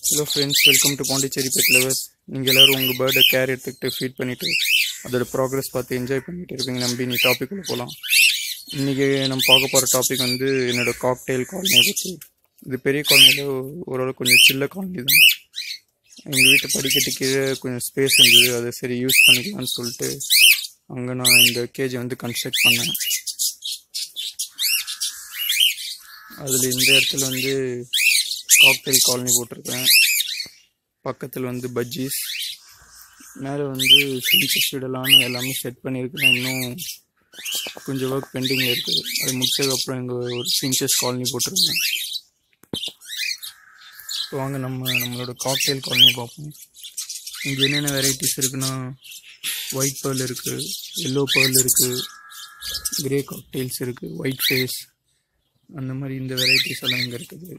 hello friends welcome to Pondicherry pet lovers நீங்கள் எல்லோரும் உங்கள் பேர்டை கேர் எடுத்துக்கிட்டு ஃபீட் பண்ணிவிட்டு அதோட ப்ராக்ரஸ் பார்த்து என்ஜாய் பண்ணிட்டு இருப்பீங்க நம்பி நீ டாபிக் உள்ள போகலாம் இன்றைக்கி நம்ம பார்க்க போகிற டாபிக் வந்து என்னோட காக்டெயில் காலனியை பற்றி இது பெரிய காலனியில் ஓரளவு கொஞ்சம் சில்ல காலனி தான் எங்கள் வீட்டு படிக்கட்டு கீழே கொஞ்சம் ஸ்பேஸ் இருந்தது அதை சரி யூஸ் பண்ணிக்கலாம்னு சொல்லிட்டு அங்கே நான் இந்த கேஜை வந்து கன்ஸ்ட்ரக்ட் பண்ணேன் அதில் இந்த இடத்துல வந்து காக்டெயில் காலனி போட்டிருக்கேன் பக்கத்தில் வந்து பஜ்ஜீஸ் மேலே வந்து ஃபின்ச்சஸ் விடலான்னு எல்லாமே செட் பண்ணியிருக்கேன் இன்னும் கொஞ்சம் ஒர்க் பெண்டிங்கில் இருக்குது அது முடிச்சதுக்கப்புறம் இங்கே ஒரு ஃபின்ச்சஸ் காலனி போட்டிருக்கேன் இப்போ வாங்க நம்ம நம்மளோட காக்டெயில் காலனி பார்ப்போம் இங்கே என்னென்ன வெரைட்டிஸ் இருக்குன்னா ஒயிட் பேர்ல் இருக்குது எல்லோ பேர்ல் இருக்குது கிரே காக்டெயில்ஸ் இருக்குது ஒயிட் ஃபேஸ் அந்த மாதிரி இந்த வெரைட்டிஸ் எல்லாம் இங்கே இருக்குது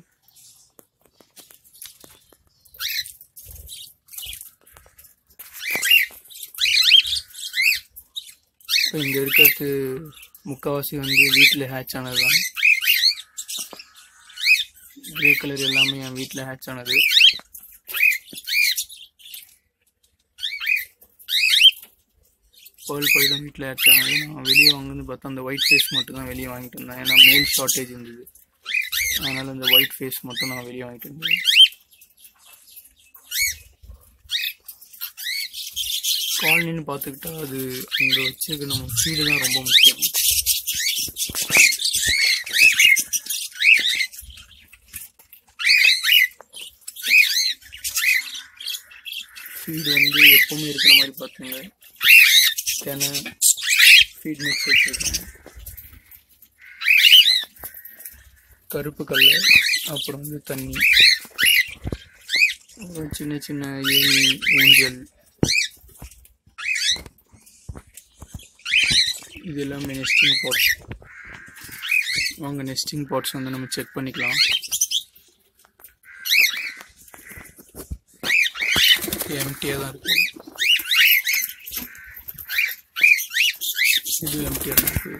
இப்போ இங்கே இருக்கிறது முக்கால்வாசி வந்து வீட்டில் ஹேட்ச் ஆனது தான் கிரே கலர் எல்லாமே என் வீட்டில் ஹேட்ச் ஆனது பேர்ல் பைடம் வீட்டில் ஹேட்ச் ஆனது நான் வெளியே வாங்கினது பார்த்தா அந்த ஒயிட் ஃபேஸ் மட்டும் தான் வெளியே வாங்கிட்டு இருந்தேன் ஏன்னா மேல் ஷார்ட்டேஜ் இருந்தது அதனால் இந்த ஒயிட் ஃபேஸ் மட்டும் நான் வெளியே வாங்கிட்டு இருந்தேன் காலனின்னு பார்த்துக்கிட்டா அது அங்கே வச்சிருக்க நம்ம ஃபீடு தான் ரொம்ப முக்கியம் ஃபீடு வந்து எப்பவுமே இருக்கிற மாதிரி பார்த்துங்க தெனை ஃபீட் மிக்ஸ் வச்சுருக்கேன் கருப்பு கல் அப்புறம் வந்து தண்ணி அப்புறம் சின்ன சின்ன ஏணி ஊஞ்சல் இது எல்லாமே நெஸ்டிங் பாட்ஸ் வாங்க நெஸ்டிங் பாட்ஸ் வந்து நம்ம செக் பண்ணிக்கலாம் எம்டியாக தான் இருக்கு இது எம்டியாக தான் இருக்கு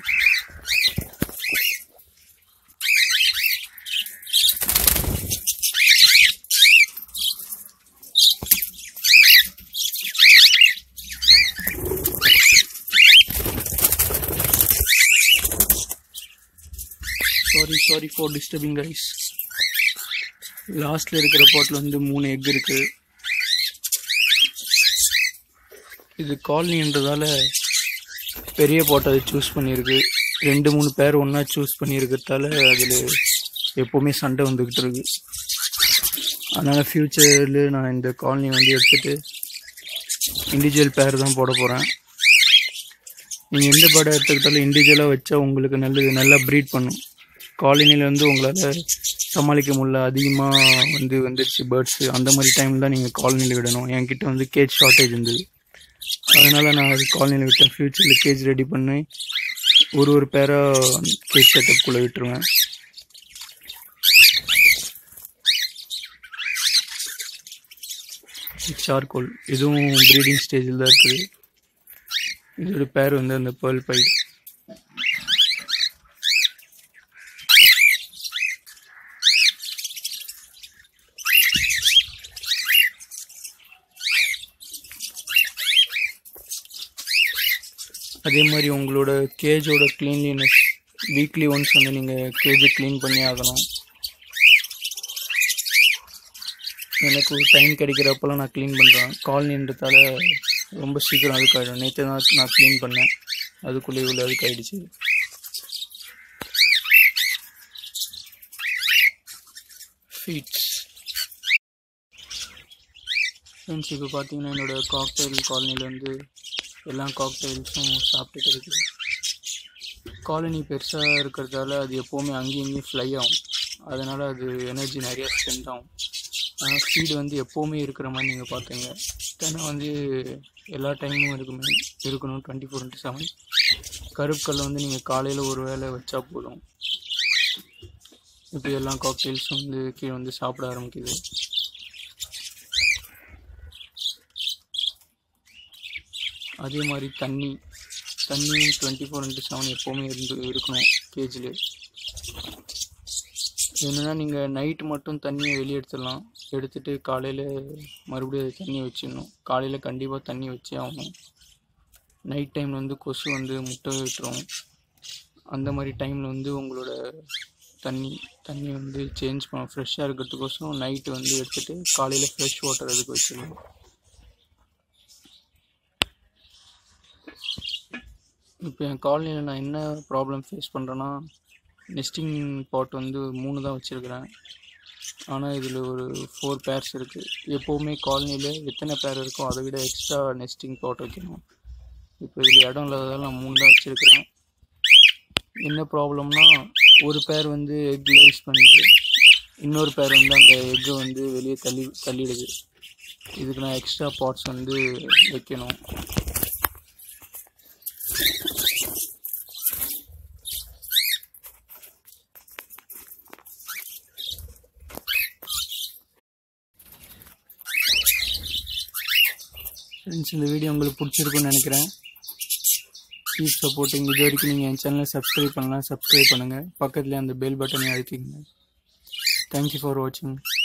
sorry sorry for disturbing guys லாஸ்ட்ல இருக்கிற பாட்டில் வந்து மூணு எக் இருக்கு இது காலனின்றதால பெரிய பாட் அது சூஸ் பண்ணியிருக்கு ரெண்டு மூணு பேர் ஒன்றா சூஸ் பண்ணியிருக்கிறதால அதில் எப்போவுமே சண்டை வந்துக்கிட்டு இருக்கு அதனால் ஃப்யூச்சரில் நான் இந்த காலனி வந்து எடுத்துகிட்டு இண்டிவிஜுவல் பேர் தான் போட போகிறேன் நீங்கள் எந்த பேர்டை எடுத்துக்கிட்டாலும் இண்டிவிஜுவலாக வச்சா உங்களுக்கு நல்லது நல்லா ப்ரீட் பண்ணும் காலனியில் வந்து உங்களால் சமாளிக்க முடியல அதிகமாக வந்து வந்துருச்சு பேர்ட்ஸு அந்த மாதிரி டைமில் தான் நீங்கள் காலனியில் விடணும் என்கிட்ட வந்து கேஜ் ஷார்ட்டேஜ் இருந்தது அதனால் நான் அது காலனியில் விட்டேன் ஃப்யூச்சரில் கேஜ் ரெடி பண்ணி ஒரு ஒரு பேராக கேஜ் செட்டப்புக்குள்ளே விட்டுருவேன் சார்கோல் இதுவும் ப்ரீடிங் ஸ்டேஜில் தான் இருக்குது இதோட பேர் வந்து அந்த பேர்ல் பை அதே மாதிரி உங்களோட கேஜோட க்ளீன்லினஸ் வீக்லி ஒன்ஸ் வந்து நீங்கள் கேஜை க்ளீன் பண்ணி ஆகணும் எனக்கு டைம் கிடைக்கிறப்பெல்லாம் நான் க்ளீன் பண்ணுறேன் காலனின்றதால ரொம்ப சீக்கிரம் அதுக்காயிடும் நேற்று தான் நான் க்ளீன் பண்ணேன் அதுக்குள்ளே இவ்வளோ அதுக்காயிடுச்சு ஃபீட்ஸ் ஃப்ரெண்ட்ஸ் இப்போ பார்த்தீங்கன்னா என்னோடய காக்டெயில் காலனியில் வந்து எல்லா காக்டெயில்ஸும் சாப்பிட்டுட்டு இருக்குது காலனி பெருசாக இருக்கிறதால அது எப்போவுமே அங்கேயும் இங்கேயும் ஃப்ளை ஆகும் அதனால் அது எனர்ஜி நிறையா ஸ்பெண்ட் ஆகும் ஆனால் ஃபீடு வந்து எப்போவுமே இருக்கிற மாதிரி நீங்கள் பார்த்துங்க தெனை வந்து எல்லா டைமும் இருக்குமே இருக்கணும் டுவெண்ட்டி ஃபோர் இன்ட்டு செவன் கருப்புக்கல்ல வந்து நீங்கள் காலையில் ஒரு வேளை வச்சா போதும் இப்போ எல்லா காக்டெயில்ஸும் வந்து கீழே வந்து சாப்பிட ஆரம்பிக்குது அதே மாதிரி தண்ணி தண்ணி டுவெண்ட்டி ஃபோர் இன்ட்டு செவன் எப்போவுமே இருந்து இருக்கணும் கேஜில் என்னன்னா நீங்கள் நைட்டு மட்டும் தண்ணியை வெளியே எடுத்துடலாம் எடுத்துட்டு காலையில் மறுபடியும் அது தண்ணி வச்சிடணும் காலையில் கண்டிப்பாக தண்ணி வச்சே ஆகணும் நைட் டைமில் வந்து கொசு வந்து முட்டை விட்டுரும் அந்த மாதிரி டைமில் வந்து உங்களோட தண்ணி தண்ணி வந்து சேஞ்ச் பண்ண ஃப்ரெஷ்ஷாக இருக்கிறதுக்கோசரம் நைட்டு வந்து எடுத்துகிட்டு காலையில் ஃப்ரெஷ் வாட்டர் அதுக்கு வச்சிடலாம் இப்போ என் காலனியில் நான் என்ன ப்ராப்ளம் ஃபேஸ் பண்ணுறேன்னா நெஸ்டிங் பாட் வந்து மூணு தான் வச்சுருக்கிறேன் ஆனால் இதில் ஒரு ஃபோர் பேர்ஸ் இருக்குது எப்போவுமே காலனியில் எத்தனை பேர் இருக்கோ அதை விட எக்ஸ்ட்ரா நெஸ்டிங் பாட் வைக்கணும் இப்போ இதில் இடம் இல்லாததால் நான் மூணு தான் வச்சுருக்கிறேன் என்ன ப்ராப்ளம்னா ஒரு பேர் வந்து எக் லேஸ் பண்ணுது இன்னொரு பேர் வந்து அந்த எக்கை வந்து வெளியே தள்ளி தள்ளிடுது இதுக்கு நான் எக்ஸ்ட்ரா பாட்ஸ் வந்து வைக்கணும் ஃப்ரெண்ட்ஸ் இந்த வீடியோ உங்களுக்கு பிடிச்சிருக்குன்னு நினைக்கிறேன் கீப் சப்போர்ட்டிங் இது வரைக்கும் நீங்கள் என் சேனலை சப்ஸ்கிரைப் பண்ணலாம் சப்ஸ்கிரைப் பண்ணுங்கள் பக்கத்துலேயே அந்த பெல் பட்டனை அழுத்திங்க தேங்க்யூ ஃபார் வாட்சிங்